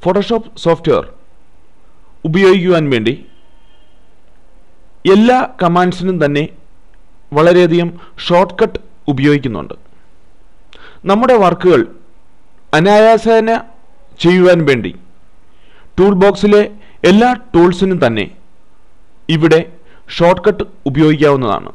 Photoshop software ഉപയോഗിക്കുവാൻ വേണ്ടി എല്ലാ കമാൻഡ്സിനും തന്നെ വളരെയധികം ഷോർട്ട് കട്ട് ഉപയോഗിക്കുന്നുണ്ട് നമ്മുടെ വർക്കുകൾ അനായാസേന ചെയ്യുവാൻ വേണ്ടി ടൂൾ ബോക്സിലെ എല്ലാ ടൂൾസിനും തന്നെ ഇവിടെ ഷോർട്ട് കട്ട് ഉപയോഗിക്കാവുന്നതാണ്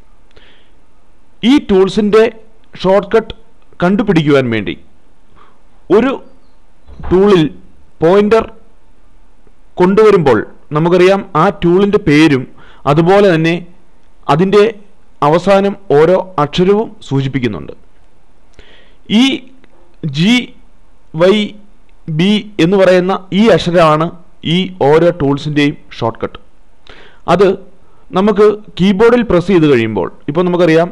ഈ ടൂൾസിൻ്റെ ഷോർട്ട് കട്ട് കണ്ടുപിടിക്കുവാൻ വേണ്ടി ഒരു ടൂളിൽ പോയിന്റർ കൊണ്ടുവരുമ്പോൾ നമുക്കറിയാം ആ ടൂളിൻ്റെ പേരും അതുപോലെ തന്നെ അതിൻ്റെ അവസാനം ഓരോ അക്ഷരവും സൂചിപ്പിക്കുന്നുണ്ട് ഈ ജി വൈ ബി എന്ന് പറയുന്ന ഈ അക്ഷരമാണ് ഈ ഓരോ ടൂൾസിൻ്റെയും ഷോർട്ട് കട്ട് അത് നമുക്ക് കീബോർഡിൽ പ്രസ് ചെയ്ത് കഴിയുമ്പോൾ ഇപ്പോൾ നമുക്കറിയാം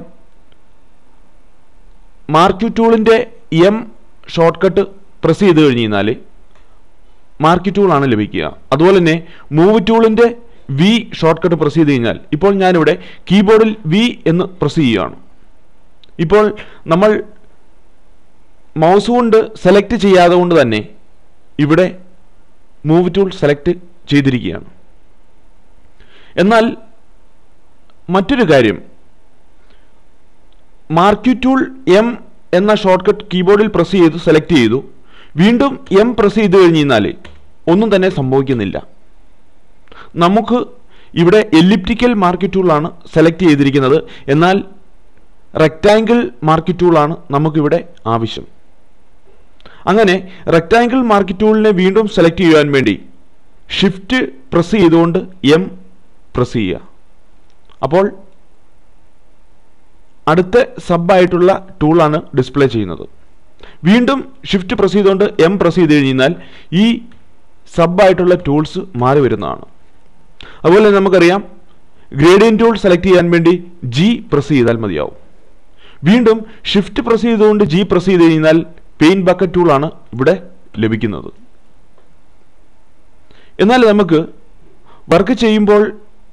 മാർക്ക് ടൂളിൻ്റെ എം ഷോർട്ട് കട്ട് പ്രസ് ചെയ്ത് കഴിഞ്ഞ് കഴിഞ്ഞാൽ മാർക്ക് ടൂളാണ് ലഭിക്കുക അതുപോലെ തന്നെ മൂവ് ടൂളിൻ്റെ വി ഷോർട്ട് കട്ട് പ്രസ് ചെയ്ത് കഴിഞ്ഞാൽ ഇപ്പോൾ ഞാനിവിടെ കീബോർഡിൽ വി എന്ന് പ്രസ് ചെയ്യുകയാണ് ഇപ്പോൾ നമ്മൾ മൗസ് കൊണ്ട് സെലക്ട് ചെയ്യാതെ കൊണ്ട് തന്നെ ഇവിടെ മൂവ് ടൂൾ സെലക്ട് ചെയ്തിരിക്കുകയാണ് എന്നാൽ മറ്റൊരു കാര്യം മാർക്ക് ടൂൾ എം എന്ന ഷോർട്ട് കട്ട് കീബോർഡിൽ പ്രസ് ചെയ്തു സെലക്ട് ചെയ്തു വീണ്ടും എം പ്രസ് ചെയ്ത് കഴിഞ്ഞ് കഴിഞ്ഞാൽ ഒന്നും തന്നെ സംഭവിക്കുന്നില്ല നമുക്ക് ഇവിടെ എലിപ്റ്റിക്കൽ മാർക്ക് ടൂളാണ് സെലക്ട് ചെയ്തിരിക്കുന്നത് എന്നാൽ റെക്റ്റാങ്കിൾ മാർക്ക് ടൂളാണ് നമുക്കിവിടെ ആവശ്യം അങ്ങനെ റെക്റ്റാങ്കിൾ മാർക്ക് ടൂളിനെ വീണ്ടും സെലക്ട് ചെയ്യുവാൻ വേണ്ടി ഷിഫ്റ്റ് പ്രസ് ചെയ്തുകൊണ്ട് എം പ്രസ് ചെയ്യുക അപ്പോൾ അടുത്ത സബായിട്ടുള്ള ടൂളാണ് ഡിസ്പ്ലേ ചെയ്യുന്നത് വീണ്ടും ഷിഫ്റ്റ് പ്രസ് ചെയ്തുകൊണ്ട് എം പ്രസ് ചെയ്ത് കഴിഞ്ഞാൽ ഈ സബായിട്ടുള്ള ടൂൾസ് മാറി വരുന്നതാണ് അതുപോലെ തന്നെ നമുക്കറിയാം ഗ്രേഡിയൻ ടൂൾ സെലക്ട് ചെയ്യാൻ വേണ്ടി ജി പ്രസ് ചെയ്താൽ മതിയാവും വീണ്ടും ഷിഫ്റ്റ് പ്രസ് ചെയ്തുകൊണ്ട് ജി പ്രസ് ചെയ്ത് കഴിഞ്ഞാൽ പെയിന്റ് ബക്കറ്റ് ടൂളാണ് ഇവിടെ ലഭിക്കുന്നത് എന്നാൽ നമുക്ക് വർക്ക് ചെയ്യുമ്പോൾ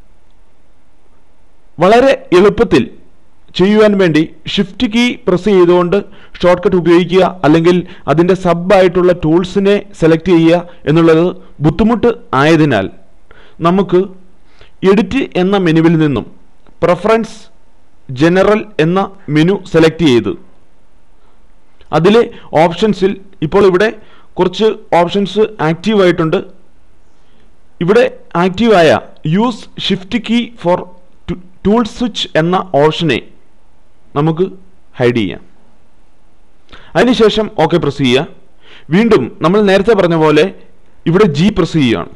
വളരെ എളുപ്പത്തിൽ ചെയ്യുവാൻ വേണ്ടി ഷിഫ്റ്റ് കീ പ്രസ് ചെയ്തുകൊണ്ട് ഷോർട്ട് കട്ട് ഉപയോഗിക്കുക അല്ലെങ്കിൽ അതിൻ്റെ സബായിട്ടുള്ള ടൂൾസിനെ സെലക്ട് ചെയ്യുക എന്നുള്ളത് ബുദ്ധിമുട്ട് ആയതിനാൽ നമുക്ക് എഡിറ്റ് എന്ന മെനുവിൽ നിന്നും പ്രിഫറൻസ് ജനറൽ എന്ന മെനു സെലക്ട് ചെയ്ത് അതിലെ ഓപ്ഷൻസിൽ ഇപ്പോൾ ഇവിടെ കുറച്ച് ഓപ്ഷൻസ് ആക്റ്റീവ് ആയിട്ടുണ്ട് ഇവിടെ ആക്റ്റീവായ use shift key for tool switch എന്ന ഓപ്ഷനെ നമുക്ക് ഹൈഡ് ചെയ്യാം അതിനുശേഷം ഓക്കെ പ്രസ് ചെയ്യുക വീണ്ടും നമ്മൾ നേരത്തെ പറഞ്ഞ പോലെ ഇവിടെ ജി പ്രസ് ചെയ്യുകയാണ്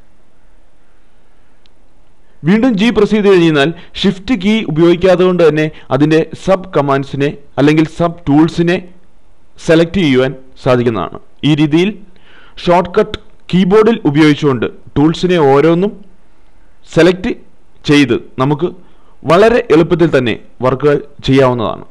വീണ്ടും ജി പ്രസ് ചെയ്ത് കഴിഞ്ഞാൽ ഷിഫ്റ്റ് കീ ഉപയോഗിക്കാതെ കൊണ്ട് തന്നെ അതിൻ്റെ സബ് കമാൻഡ്സിനെ അല്ലെങ്കിൽ സബ് ടൂൾസിനെ സെലക്ട് ചെയ്യുവാൻ സാധിക്കുന്നതാണ് ഈ രീതിയിൽ ഷോർട്ട് കട്ട് കീബോർഡിൽ ഉപയോഗിച്ചുകൊണ്ട് ടൂൾസിനെ ഓരോന്നും സെലക്ട് ചെയ്ത് നമുക്ക് വളരെ എളുപ്പത്തിൽ തന്നെ വർക്കുകൾ ചെയ്യാവുന്നതാണ്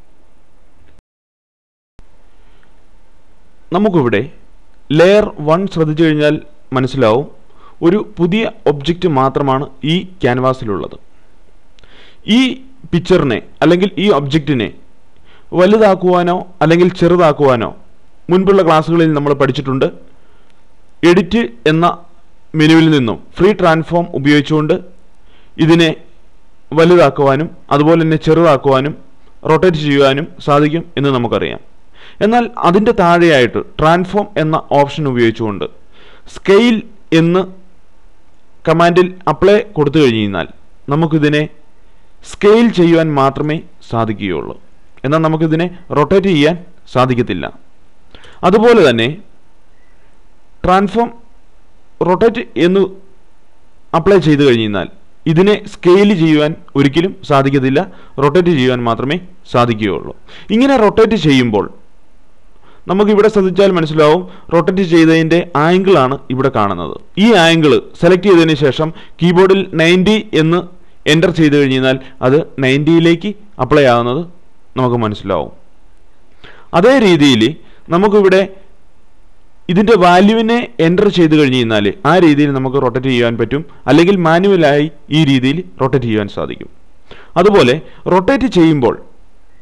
നമുക്കിവിടെ ലെയർ വൺ ശ്രദ്ധിച്ചു കഴിഞ്ഞാൽ മനസ്സിലാവും ഒരു പുതിയ ഒബ്ജക്റ്റ് മാത്രമാണ് ഈ ക്യാൻവാസിലുള്ളത് ഈ പിക്ചറിനെ അല്ലെങ്കിൽ ഈ ഒബ്ജക്റ്റിനെ വലുതാക്കുവാനോ അല്ലെങ്കിൽ ചെറുതാക്കുവാനോ മുൻപുള്ള ക്ലാസ്സുകളിൽ നമ്മൾ പഠിച്ചിട്ടുണ്ട് എഡിറ്റ് എന്ന മെനുവിൽ നിന്നും ഫ്രീ ട്രാൻസ്ഫോം ഉപയോഗിച്ചുകൊണ്ട് ഇതിനെ വലുതാക്കുവാനും അതുപോലെ തന്നെ ചെറുതാക്കുവാനും റൊട്ടേറ്റ് ചെയ്യുവാനും സാധിക്കും എന്ന് നമുക്കറിയാം എന്നാൽ അതിൻ്റെ താഴെയായിട്ട് ട്രാൻസ്ഫോം എന്ന ഓപ്ഷൻ ഉപയോഗിച്ചുകൊണ്ട് സ്കെയിൽ എന്ന് കമാൻഡിൽ അപ്ലൈ കൊടുത്തു കഴിഞ്ഞാൽ നമുക്കിതിനെ സ്കെയിൽ ചെയ്യുവാൻ മാത്രമേ സാധിക്കുകയുള്ളൂ എന്നാൽ നമുക്കിതിനെ റൊട്ടേറ്റ് ചെയ്യാൻ സാധിക്കത്തില്ല അതുപോലെ തന്നെ ട്രാൻസ്ഫോം റൊട്ടേറ്റ് എന്ന് അപ്ലൈ ചെയ്തു കഴിഞ്ഞാൽ ഇതിനെ സ്കെയിൽ ചെയ്യുവാൻ ഒരിക്കലും സാധിക്കത്തില്ല റൊട്ടേറ്റ് ചെയ്യുവാൻ മാത്രമേ സാധിക്കുകയുള്ളൂ ഇങ്ങനെ റൊട്ടേറ്റ് ചെയ്യുമ്പോൾ നമുക്കിവിടെ ശ്രദ്ധിച്ചാൽ മനസ്സിലാവും റൊട്ടേറ്റ് ചെയ്തതിൻ്റെ ആംഗിളാണ് ഇവിടെ കാണുന്നത് ഈ ആംഗിൾ സെലക്ട് ചെയ്തതിന് ശേഷം കീബോർഡിൽ നയൻറ്റി എന്ന് എൻ്റർ ചെയ്ത് കഴിഞ്ഞാൽ അത് നയൻറ്റിയിലേക്ക് അപ്ലൈ ആകുന്നത് നമുക്ക് മനസ്സിലാവും അതേ രീതിയിൽ നമുക്കിവിടെ ഇതിൻ്റെ വാല്യൂവിനെ എൻ്റർ ചെയ്ത് കഴിഞ്ഞ് കഴിഞ്ഞാൽ ആ രീതിയിൽ നമുക്ക് റൊട്ടേറ്റ് ചെയ്യാൻ പറ്റും അല്ലെങ്കിൽ മാനുവലായി ഈ രീതിയിൽ റൊട്ടേറ്റ് ചെയ്യാൻ സാധിക്കും അതുപോലെ റൊട്ടേറ്റ് ചെയ്യുമ്പോൾ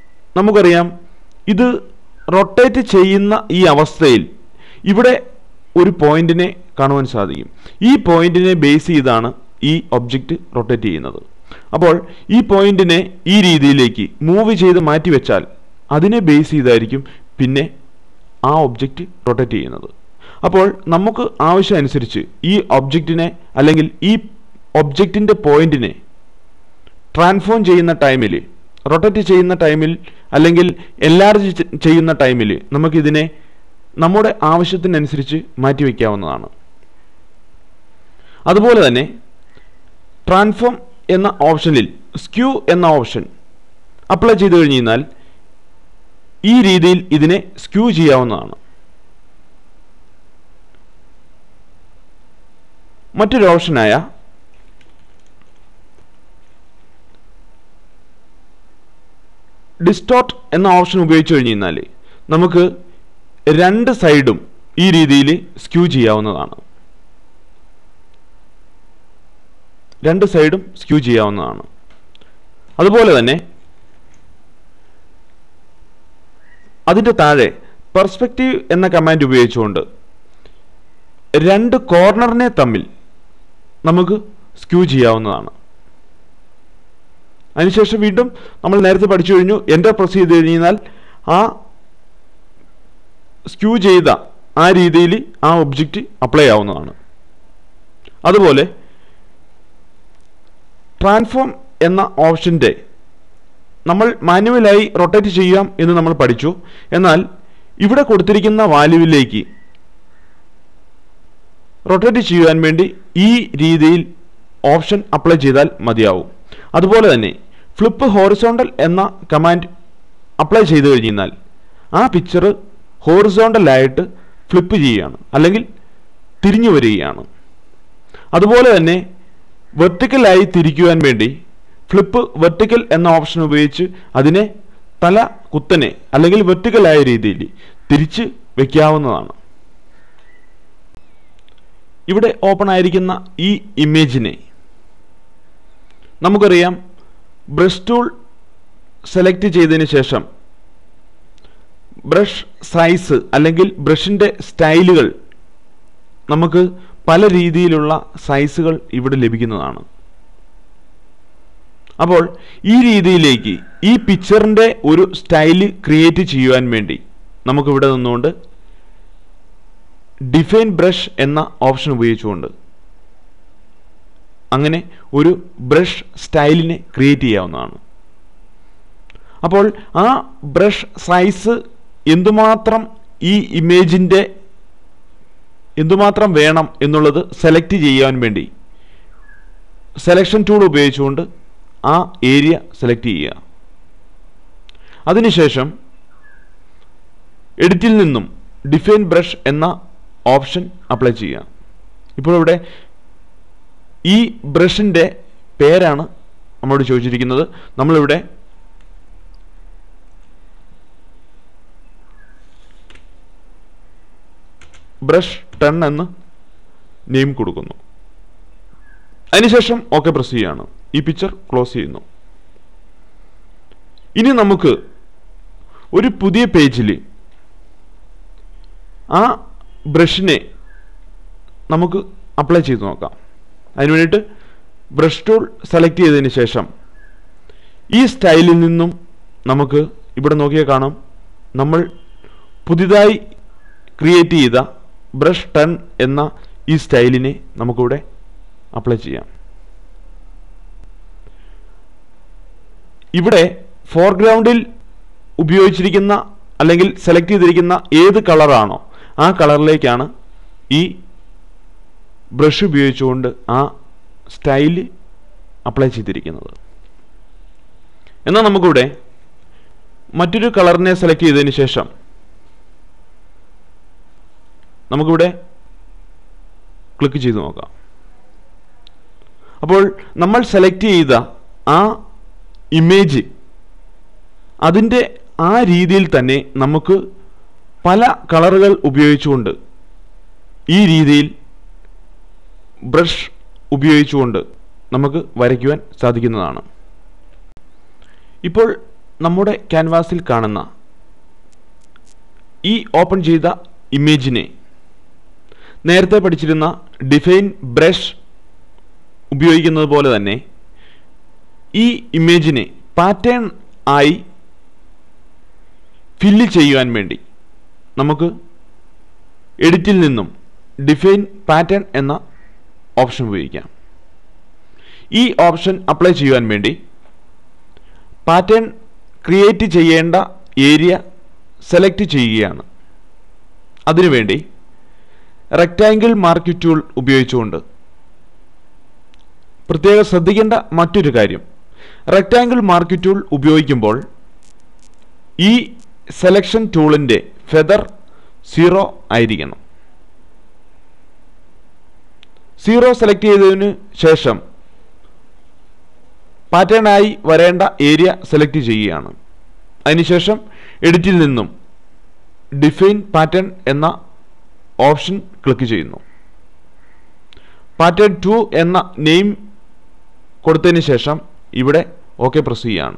നമുക്കറിയാം ഇത് റൊട്ടേറ്റ് ചെയ്യുന്ന ഈ അവസ്ഥയിൽ ഇവിടെ ഒരു പോയിന്റിനെ കാണുവാൻ സാധിക്കും ഈ പോയിന്റിനെ ബേസ് ചെയ്താണ് ഈ ഒബ്ജക്റ്റ് റൊട്ടേറ്റ് ചെയ്യുന്നത് അപ്പോൾ ഈ പോയിന്റിനെ ഈ രീതിയിലേക്ക് മൂവ് ചെയ്ത് മാറ്റി വെച്ചാൽ അതിനെ ബേസ് ചെയ്തായിരിക്കും പിന്നെ ആ ഒബ്ജക്റ്റ് റൊട്ടേറ്റ് ചെയ്യുന്നത് അപ്പോൾ നമുക്ക് ആവശ്യം അനുസരിച്ച് ഈ ഒബ്ജക്റ്റിനെ അല്ലെങ്കിൽ ഈ ഒബ്ജക്റ്റിൻ്റെ പോയിന്റിനെ ട്രാൻസ്ഫോം ചെയ്യുന്ന ടൈമിൽ റൊട്ടേറ്റ് ചെയ്യുന്ന ടൈമിൽ അല്ലെങ്കിൽ എൻലാർജ് ചെയ്യുന്ന ടൈമിൽ നമുക്കിതിനെ നമ്മുടെ ആവശ്യത്തിനനുസരിച്ച് മാറ്റിവെക്കാവുന്നതാണ് അതുപോലെ തന്നെ ട്രാൻസ്ഫോം എന്ന ഓപ്ഷനിൽ സ്ക്യൂ എന്ന ഓപ്ഷൻ അപ്ലൈ ചെയ്ത് കഴിഞ്ഞ് കഴിഞ്ഞാൽ ഈ രീതിയിൽ ഇതിനെ സ്ക്യൂ ചെയ്യാവുന്നതാണ് മറ്റൊരു ഓപ്ഷനായ ഡിസ്റ്റോർട്ട് എന്ന ഓപ്ഷൻ ഉപയോഗിച്ച് കഴിഞ്ഞ് കഴിഞ്ഞാൽ നമുക്ക് രണ്ട് സൈഡും ഈ രീതിയിൽ സ്ക്യൂ ചെയ്യാവുന്നതാണ് രണ്ട് സൈഡും സ്ക്യൂ ചെയ്യാവുന്നതാണ് അതുപോലെ തന്നെ അതിൻ്റെ താഴെ പെർസ്പെക്റ്റീവ് എന്ന കമാൻഡ് ഉപയോഗിച്ചുകൊണ്ട് രണ്ട് കോർണറിനെ തമ്മിൽ നമുക്ക് സ്ക്യൂ ചെയ്യാവുന്നതാണ് അതിനുശേഷം വീണ്ടും നമ്മൾ നേരത്തെ പഠിച്ചു കഴിഞ്ഞു എൻ്റർ പ്രസ് ചെയ്ത് കഴിഞ്ഞാൽ ആ സ്ക്യൂ ചെയ്ത ആ രീതിയിൽ ആ ഒബ്ജക്റ്റ് അപ്ലൈ ആവുന്നതാണ് അതുപോലെ ട്രാൻസ്ഫോം എന്ന ഓപ്ഷൻ്റെ നമ്മൾ മാനുവലായി റൊട്ടേറ്റ് ചെയ്യാം എന്ന് നമ്മൾ പഠിച്ചു എന്നാൽ ഇവിടെ കൊടുത്തിരിക്കുന്ന വാല്യൂവിലേക്ക് റൊട്ടേറ്റ് ചെയ്യുവാൻ വേണ്ടി ഈ രീതിയിൽ ഓപ്ഷൻ അപ്ലൈ ചെയ്താൽ മതിയാവും അതുപോലെ തന്നെ ഫ്ലിപ്പ് ഹോറിസോണ്ടൽ എന്ന കമാൻഡ് അപ്ലൈ ചെയ്ത് കഴിഞ്ഞാൽ ആ പിക്ചർ ഹോറിസോണ്ടലായിട്ട് ഫ്ലിപ്പ് ചെയ്യുകയാണ് അല്ലെങ്കിൽ തിരിഞ്ഞു വരികയാണ് അതുപോലെ തന്നെ വെർട്ടിക്കലായി തിരിക്കുവാൻ വേണ്ടി ഫ്ലിപ്പ് വെർട്ടിക്കൽ എന്ന ഓപ്ഷൻ ഉപയോഗിച്ച് അതിനെ തല കുത്തനെ അല്ലെങ്കിൽ വെർട്ടിക്കലായ രീതിയിൽ തിരിച്ച് വെക്കാവുന്നതാണ് ഇവിടെ ഓപ്പൺ ആയിരിക്കുന്ന ഈ ഇമേജിനെ നമുക്കറിയാം ബ്രഷ് ടൂൾ സെലക്ട് ചെയ്തതിന് ശേഷം ബ്രഷ് സൈസ് അല്ലെങ്കിൽ ബ്രഷിൻ്റെ സ്റ്റൈലുകൾ നമുക്ക് പല രീതിയിലുള്ള സൈസുകൾ ഇവിടെ ലഭിക്കുന്നതാണ് അപ്പോൾ ഈ രീതിയിലേക്ക് ഈ പിക്ചറിൻ്റെ ഒരു സ്റ്റൈല് ക്രിയേറ്റ് ചെയ്യുവാൻ വേണ്ടി നമുക്കിവിടെ നിന്നുകൊണ്ട് ഡിഫൈൻ ബ്രഷ് എന്ന ഓപ്ഷൻ ഉപയോഗിച്ചുകൊണ്ട് അങ്ങനെ ഒരു ബ്രഷ് സ്റ്റൈലിനെ ക്രിയേറ്റ് ചെയ്യാവുന്നതാണ് അപ്പോൾ ആ ബ്രഷ് സൈസ് എന്തുമാത്രം ഈ ഇമേജിൻ്റെ എന്തുമാത്രം വേണം എന്നുള്ളത് സെലക്ട് ചെയ്യാൻ വേണ്ടി സെലക്ഷൻ ടൂൾ ഉപയോഗിച്ചുകൊണ്ട് ആ ഏരിയ സെലക്ട് ചെയ്യുക അതിനുശേഷം എഡിറ്റിൽ നിന്നും ഡിഫൈൻ ബ്രഷ് എന്ന ഓപ്ഷൻ അപ്ലൈ ചെയ്യുക ഇപ്പോൾ ഇവിടെ ഈ ബ്രഷിൻ്റെ പേരാണ് നമ്മളോട് ചോദിച്ചിരിക്കുന്നത് നമ്മളിവിടെ ബ്രഷ് ടെൻ എന്ന് നെയിം കൊടുക്കുന്നു അതിനുശേഷം ഓക്കെ പ്രസ് ചെയ്യാണ് ഈ പിക്ചർ ക്ലോസ് ചെയ്യുന്നു ഇനി നമുക്ക് ഒരു പുതിയ പേജിൽ ആ ബ്രഷിനെ നമുക്ക് അപ്ലൈ ചെയ്ത് നോക്കാം അതിന് വേണ്ടിയിട്ട് ബ്രഷ് ടൂൾ സെലക്ട് ചെയ്തതിന് ശേഷം ഈ സ്റ്റൈലിൽ നിന്നും നമുക്ക് ഇവിടെ നോക്കിയാൽ കാണാം നമ്മൾ പുതിയതായി ക്രിയേറ്റ് ചെയ്ത ബ്രഷ് ടെൻ എന്ന ഈ സ്റ്റൈലിനെ നമുക്കിവിടെ അപ്ലൈ ചെയ്യാം ഇവിടെ ഫോർഗ്രൗണ്ടിൽ ഉപയോഗിച്ചിരിക്കുന്ന അല്ലെങ്കിൽ സെലക്ട് ചെയ്തിരിക്കുന്ന ഏത് കളറാണോ ആ കളറിലേക്കാണ് ഈ ബ്രഷ് ഉപയോഗിച്ചുകൊണ്ട് ആ സ്റ്റൈല് അപ്ലൈ ചെയ്തിരിക്കുന്നത് എന്നാൽ നമുക്കിവിടെ മറ്റൊരു കളറിനെ സെലക്ട് ചെയ്തതിന് ശേഷം നമുക്കിവിടെ ക്ലിക്ക് ചെയ്ത് നോക്കാം അപ്പോൾ നമ്മൾ സെലക്ട് ചെയ്ത ആ ഇമേജ് അതിൻ്റെ ആ രീതിയിൽ തന്നെ നമുക്ക് പല കളറുകൾ ഉപയോഗിച്ചുകൊണ്ട് ഈ രീതിയിൽ ബ്രഷ് ഉപയോഗിച്ചുകൊണ്ട് നമുക്ക് വരയ്ക്കുവാൻ സാധിക്കുന്നതാണ് ഇപ്പോൾ നമ്മുടെ ക്യാൻവാസിൽ കാണുന്ന ഈ ഓപ്പൺ ചെയ്ത ഇമേജിനെ നേരത്തെ പഠിച്ചിരുന്ന ഡിഫൈൻ ബ്രഷ് ഉപയോഗിക്കുന്നത് പോലെ തന്നെ ഈ ഇമേജിനെ പാറ്റേൺ ആയി ഫില്ല് ചെയ്യുവാൻ വേണ്ടി നമുക്ക് എഡിറ്റിൽ നിന്നും ഡിഫൈൻ പാറ്റേൺ എന്ന ഓപ്ഷൻ ഉപയോഗിക്കാം ഈ ഓപ്ഷൻ അപ്ലൈ ചെയ്യുവാൻ വേണ്ടി പാറ്റേൺ ക്രിയേറ്റ് ചെയ്യേണ്ട ഏരിയ സെലക്ട് ചെയ്യുകയാണ് അതിനുവേണ്ടി റെക്റ്റാങ്കിൾ മാർക്ക് ടൂൾ ഉപയോഗിച്ചുകൊണ്ട് പ്രത്യേകം ശ്രദ്ധിക്കേണ്ട മറ്റൊരു കാര്യം റെക്റ്റാങ്കിൾ മാർക്ക് ടൂൾ ഉപയോഗിക്കുമ്പോൾ ഈ സെലക്ഷൻ ടൂളിൻ്റെ ഫെദർ സീറോ ആയിരിക്കണം സീറോ സെലക്ട് ചെയ്തതിന് ശേഷം പാറ്റേണായി വരേണ്ട ഏരിയ സെലക്ട് ചെയ്യുകയാണ് അതിനുശേഷം എഡിറ്റിൽ നിന്നും ഡിഫൈൻ പാറ്റേൺ എന്ന ഓപ്ഷൻ ക്ലിക്ക് ചെയ്യുന്നു പാറ്റേൺ ടു എന്ന നെയിം കൊടുത്തതിന് ശേഷം ഇവിടെ ഓക്കെ പ്രസ് ചെയ്യുകയാണ്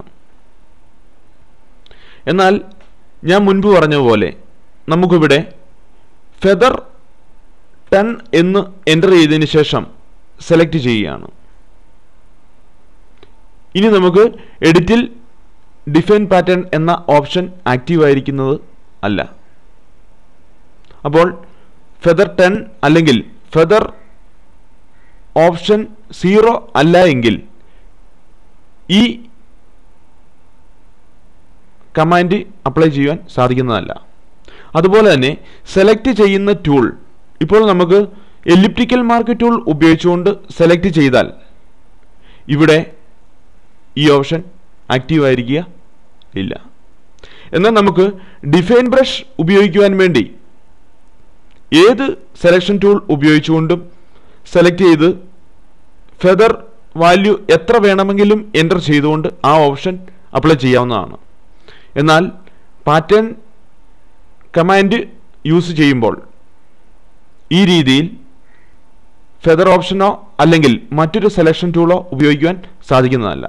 എന്നാൽ ഞാൻ മുൻപ് പറഞ്ഞ പോലെ നമുക്കിവിടെ ഫെദർ ടെൻ എന്ന് എൻ്റർ ചെയ്തതിന് ശേഷം സെലക്ട് ചെയ്യുകയാണ് ഇനി നമുക്ക് എഡിറ്റിൽ ഡിഫൈൻ പാറ്റേൺ എന്ന ഓപ്ഷൻ ആക്റ്റീവ് ആയിരിക്കുന്നത് അല്ല അപ്പോൾ ഫെദർ ടെൻ അല്ലെങ്കിൽ ഫെദർ ഓപ്ഷൻ സീറോ അല്ല എങ്കിൽ ഈ കമാൻഡ് അപ്ലൈ ചെയ്യുവാൻ സാധിക്കുന്നതല്ല അതുപോലെ തന്നെ സെലക്ട് ചെയ്യുന്ന ടൂൾ ഇപ്പോൾ നമുക്ക് എലിപ്റ്റിക്കൽ മാർക്ക് ടൂൾ ഉപയോഗിച്ചുകൊണ്ട് സെലക്ട് ചെയ്താൽ ഇവിടെ ഈ ഓപ്ഷൻ ആക്റ്റീവ് ആയിരിക്കുക ഇല്ല എന്നാൽ നമുക്ക് ഡിഫൈൻ ബ്രഷ് ഉപയോഗിക്കുവാൻ വേണ്ടി ഏത് സെലക്ഷൻ ടൂൾ ഉപയോഗിച്ചുകൊണ്ടും സെലക്ട് ചെയ്ത് ഫെദർ വാല്യൂ എത്ര വേണമെങ്കിലും എൻ്റർ ചെയ്തുകൊണ്ട് ആ ഓപ്ഷൻ അപ്ലൈ ചെയ്യാവുന്നതാണ് എന്നാൽ പാറ്റേൺ കമാൻഡ് യൂസ് ചെയ്യുമ്പോൾ ഈ രീതിയിൽ ഫെദർ ഓപ്ഷനോ അല്ലെങ്കിൽ മറ്റൊരു സെലക്ഷൻ ടൂളോ ഉപയോഗിക്കുവാൻ സാധിക്കുന്നതല്ല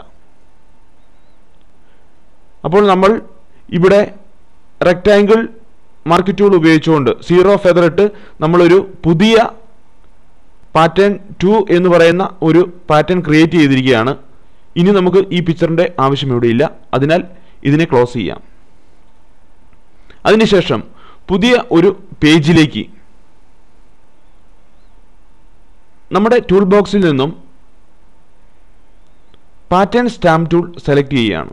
അപ്പോൾ നമ്മൾ ഇവിടെ റെക്റ്റാങ്കിൾ മാർക്ക് ടൂൾ ഉപയോഗിച്ചുകൊണ്ട് സീറോ ഫെദർ ഇട്ട് നമ്മളൊരു പുതിയ പാറ്റേൺ ടു എന്ന് പറയുന്ന ഒരു പാറ്റേൺ ക്രിയേറ്റ് ചെയ്തിരിക്കുകയാണ് ഇനി നമുക്ക് ഈ പിക്ചറിൻ്റെ ആവശ്യം ഇവിടെയില്ല അതിനാൽ ഇതിനെ ക്ലോസ് ചെയ്യാം അതിനുശേഷം പുതിയ ഒരു പേജിലേക്ക് നമ്മുടെ ടൂൾ ബോക്സിൽ നിന്നും പാറ്റേൺ സ്റ്റാമ്പ് ടൂൾ സെലക്ട് ചെയ്യുകയാണ്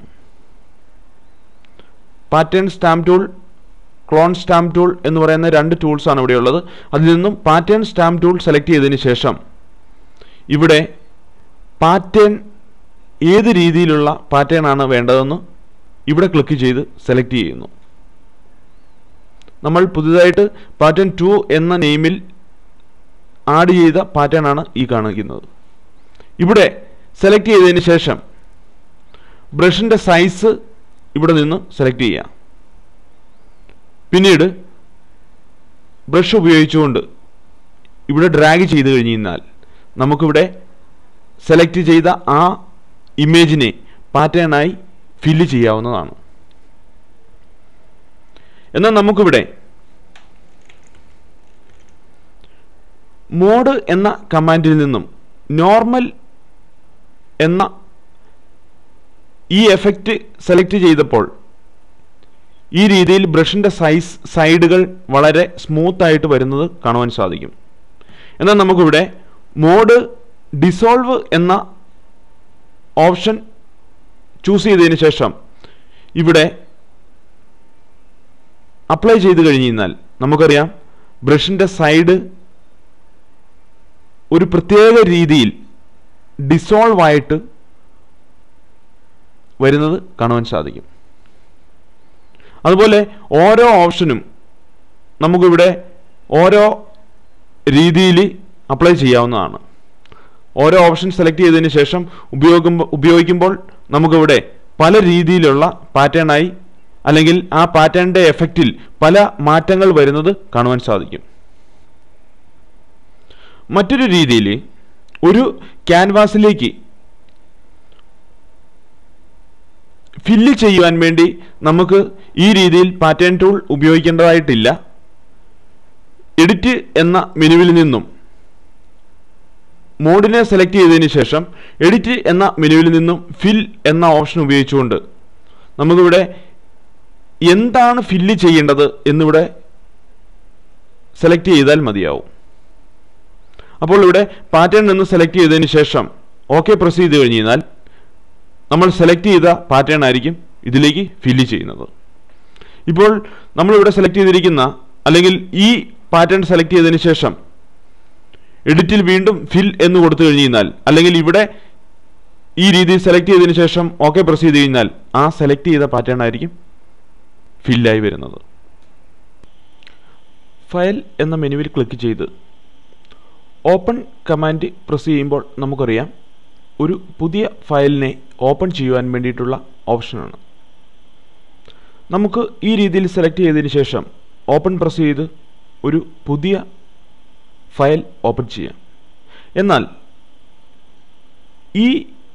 pattern stamp tool clone stamp tool എന്ന് പറയുന്ന രണ്ട് ടൂൾസ് ആണ് ഇവിടെ ഉള്ളത് അതിൽ നിന്നും പാറ്റേൺ സ്റ്റാമ്പ് ടൂൾ സെലക്ട് ചെയ്തതിന് ശേഷം ഇവിടെ പാറ്റേൺ ഏത് രീതിയിലുള്ള പാറ്റേൺ ആണ് വേണ്ടതെന്ന് ഇവിടെ ക്ലിക്ക് ചെയ്ത് സെലക്ട് ചെയ്യുന്നു നമ്മൾ പുതുതായിട്ട് പാറ്റേൺ ടു എന്ന നെയിമിൽ ആഡ് ചെയ്ത പാറ്റേൺ ആണ് ഈ കാണിക്കുന്നത് ഇവിടെ സെലക്ട് ചെയ്തതിന് ശേഷം ബ്രഷിൻ്റെ സൈസ് ഇവിടെ നിന്ന് സെലക്ട് ചെയ്യാം പിന്നീട് ബ്രഷ് ഉപയോഗിച്ചുകൊണ്ട് ഇവിടെ ഡ്രാഗ് ചെയ്ത് കഴിഞ്ഞാൽ നമുക്കിവിടെ സെലക്ട് ചെയ്ത ആ ഇമേജിനെ പാറ്റേണായി ഫില്ല് ചെയ്യാവുന്നതാണ് എന്നാൽ നമുക്കിവിടെ മോഡ് എന്ന കമാൻഡിൽ നിന്നും നോർമൽ എന്ന ഈ എഫക്റ്റ് സെലക്ട് ചെയ്തപ്പോൾ ഈ രീതിയിൽ ബ്രഷിൻ്റെ സൈസ് സൈഡുകൾ വളരെ സ്മൂത്ത് ആയിട്ട് വരുന്നത് കാണുവാൻ സാധിക്കും എന്നാൽ നമുക്കിവിടെ മോഡ് ഡിസോൾവ് എന്ന ഓപ്ഷൻ ചൂസ് ചെയ്തതിന് ശേഷം ഇവിടെ അപ്ലൈ ചെയ്ത് കഴിഞ്ഞ് കഴിഞ്ഞാൽ നമുക്കറിയാം ബ്രഷിൻ്റെ സൈഡ് ഒരു പ്രത്യേക രീതിയിൽ ഡിസോൾവ് ആയിട്ട് വരുന്നത് കാണുവാൻ സാധിക്കും അതുപോലെ ഓരോ ഓപ്ഷനും നമുക്കിവിടെ ഓരോ രീതിയിൽ അപ്ലൈ ചെയ്യാവുന്നതാണ് ഓരോ ഓപ്ഷൻ സെലക്ട് ചെയ്തതിന് ശേഷം ഉപയോഗിക്കുമ്പോൾ ഉപയോഗിക്കുമ്പോൾ നമുക്കിവിടെ പല രീതിയിലുള്ള പാറ്റേണായി അല്ലെങ്കിൽ ആ പാറ്റേണിൻ്റെ എഫക്റ്റിൽ പല മാറ്റങ്ങൾ വരുന്നത് കാണുവാൻ സാധിക്കും മറ്റൊരു രീതിയിൽ ഒരു ക്യാൻവാസിലേക്ക് ഫില്ല് ചെയ്യുവാൻ വേണ്ടി നമുക്ക് ഈ രീതിയിൽ പാറ്റേൺ ടൂൾ ഉപയോഗിക്കേണ്ടതായിട്ടില്ല എഡിറ്റ് എന്ന മെനുവിൽ നിന്നും മോഡിനെ സെലക്ട് ചെയ്തതിന് ശേഷം എഡിറ്റ് എന്ന മെനുവിൽ നിന്നും ഫിൽ എന്ന ഓപ്ഷൻ ഉപയോഗിച്ചുകൊണ്ട് നമുക്കിവിടെ എന്താണ് ഫില്ല് ചെയ്യേണ്ടത് എന്നിവിടെ സെലക്ട് ചെയ്താൽ മതിയാവും അപ്പോൾ ഇവിടെ പാറ്റേൺ എന്ന് സെലക്ട് ചെയ്തതിന് ശേഷം ഓക്കെ പ്രസ് ചെയ്ത് കഴിഞ്ഞ് കഴിഞ്ഞാൽ നമ്മൾ സെലക്ട് ചെയ്ത പാറ്റേൺ ആയിരിക്കും ഇതിലേക്ക് ഫില്ല് ചെയ്യുന്നത് ഇപ്പോൾ നമ്മളിവിടെ സെലക്ട് ചെയ്തിരിക്കുന്ന അല്ലെങ്കിൽ ഈ പാറ്റേൺ സെലക്ട് ചെയ്തതിന് ശേഷം എഡിറ്റിൽ വീണ്ടും ഫിൽ എന്ന് കൊടുത്തു കഴിഞ്ഞ് കഴിഞ്ഞാൽ അല്ലെങ്കിൽ ഇവിടെ ഈ രീതിയിൽ സെലക്ട് ചെയ്തതിന് ശേഷം ഓക്കെ പ്രസ് ചെയ്ത് കഴിഞ്ഞാൽ ആ സെലക്ട് ചെയ്ത പാറ്റേൺ ആയിരിക്കും ഫില്ലായി വരുന്നത് ഫയൽ എന്ന മെനുവിൽ ക്ലിക്ക് ചെയ്ത് ഓപ്പൺ കമാൻഡ് പ്രസ് ചെയ്യുമ്പോൾ നമുക്കറിയാം ഒരു പുതിയ ഫയലിനെ ഓപ്പൺ ചെയ്യുവാൻ വേണ്ടിയിട്ടുള്ള ഓപ്ഷനാണ് നമുക്ക് ഈ രീതിയിൽ സെലക്ട് ചെയ്തതിന് ശേഷം ഓപ്പൺ പ്രസ് ചെയ്ത് ഒരു പുതിയ ഫയൽ ഓപ്പൺ ചെയ്യാം എന്നാൽ ഈ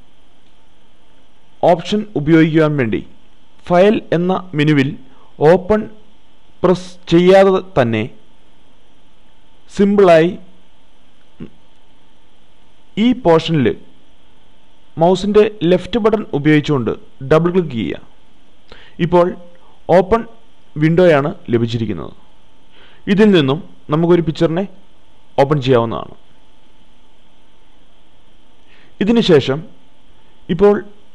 ഓപ്ഷൻ ഉപയോഗിക്കുവാൻ വേണ്ടി ഫയൽ എന്ന മെനുവിൽ ഓപ്പൺ പ്രസ് ചെയ്യാതെ തന്നെ സിമ്പിളായി ഈ പോർഷനിൽ മൗസിൻ്റെ ലെഫ്റ്റ് ബട്ടൺ ഉപയോഗിച്ചുകൊണ്ട് ഡബിൾ ക്ലിക്ക് ചെയ്യുക ഇപ്പോൾ ഓപ്പൺ വിൻഡോയാണ് ലഭിച്ചിരിക്കുന്നത് ഇതിൽ നിന്നും നമുക്കൊരു പിക്ചറിനെ ഓപ്പൺ ചെയ്യാവുന്നതാണ് ഇതിന് ശേഷം ഇപ്പോൾ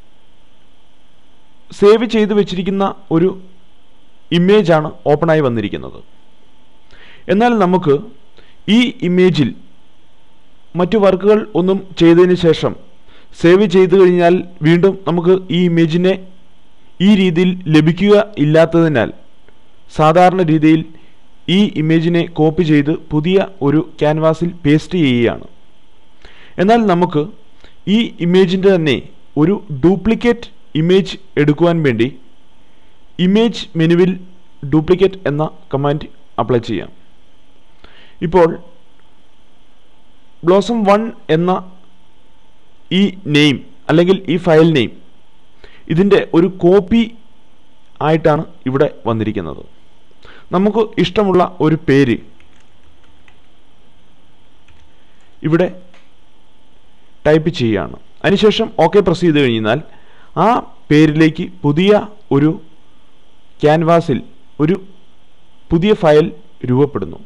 സേവ് ചെയ്ത് വെച്ചിരിക്കുന്ന ഒരു ഇമേജാണ് ഓപ്പണായി വന്നിരിക്കുന്നത് എന്നാൽ നമുക്ക് ഈ ഇമേജിൽ മറ്റു വർക്കുകൾ ഒന്നും ചെയ്തതിന് ശേഷം സേവ് ചെയ്ത് കഴിഞ്ഞാൽ വീണ്ടും നമുക്ക് ഈ ഇമേജിനെ ഈ രീതിയിൽ ലഭിക്കുക ഇല്ലാത്തതിനാൽ സാധാരണ രീതിയിൽ ഈ ഇമേജിനെ കോപ്പി ചെയ്ത് പുതിയ ഒരു ക്യാൻവാസിൽ പേസ്റ്റ് ചെയ്യുകയാണ് എന്നാൽ നമുക്ക് ഈ ഇമേജിൻ്റെ തന്നെ ഒരു ഡ്യൂപ്ലിക്കേറ്റ് ഇമേജ് എടുക്കുവാൻ വേണ്ടി ഇമേജ് മെനുവിൽ ഡ്യൂപ്ലിക്കേറ്റ് എന്ന കമാൻഡ് അപ്ലൈ ചെയ്യാം ഇപ്പോൾ ബ്ലോസം വൺ എന്ന ഈ നെയിം അല്ലെങ്കിൽ ഈ ഫയൽ നെയിം ഇതിൻ്റെ ഒരു കോപ്പി ആയിട്ടാണ് ഇവിടെ വന്നിരിക്കുന്നത് നമുക്ക് ഇഷ്ടമുള്ള ഒരു പേര് ഇവിടെ ടൈപ്പ് ചെയ്യുകയാണ് അതിനുശേഷം ഓക്കെ പ്രസ് ചെയ്ത് കഴിഞ്ഞാൽ ആ പേരിലേക്ക് പുതിയ ഒരു ക്യാൻവാസിൽ ഒരു പുതിയ ഫയൽ രൂപപ്പെടുന്നു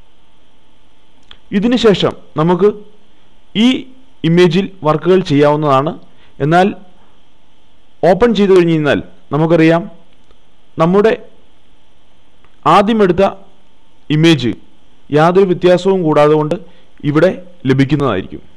ഇതിന് ശേഷം നമുക്ക് ഈ ഇമേജിൽ വർക്കുകൾ ചെയ്യാവുന്നതാണ് എന്നാൽ ഓപ്പൺ ചെയ്തു കഴിഞ്ഞ് കഴിഞ്ഞാൽ നമുക്കറിയാം നമ്മുടെ ആദ്യം എടുത്ത ഇമേജ് യാതൊരു വ്യത്യാസവും കൂടാതെ കൊണ്ട് ഇവിടെ ലഭിക്കുന്നതായിരിക്കും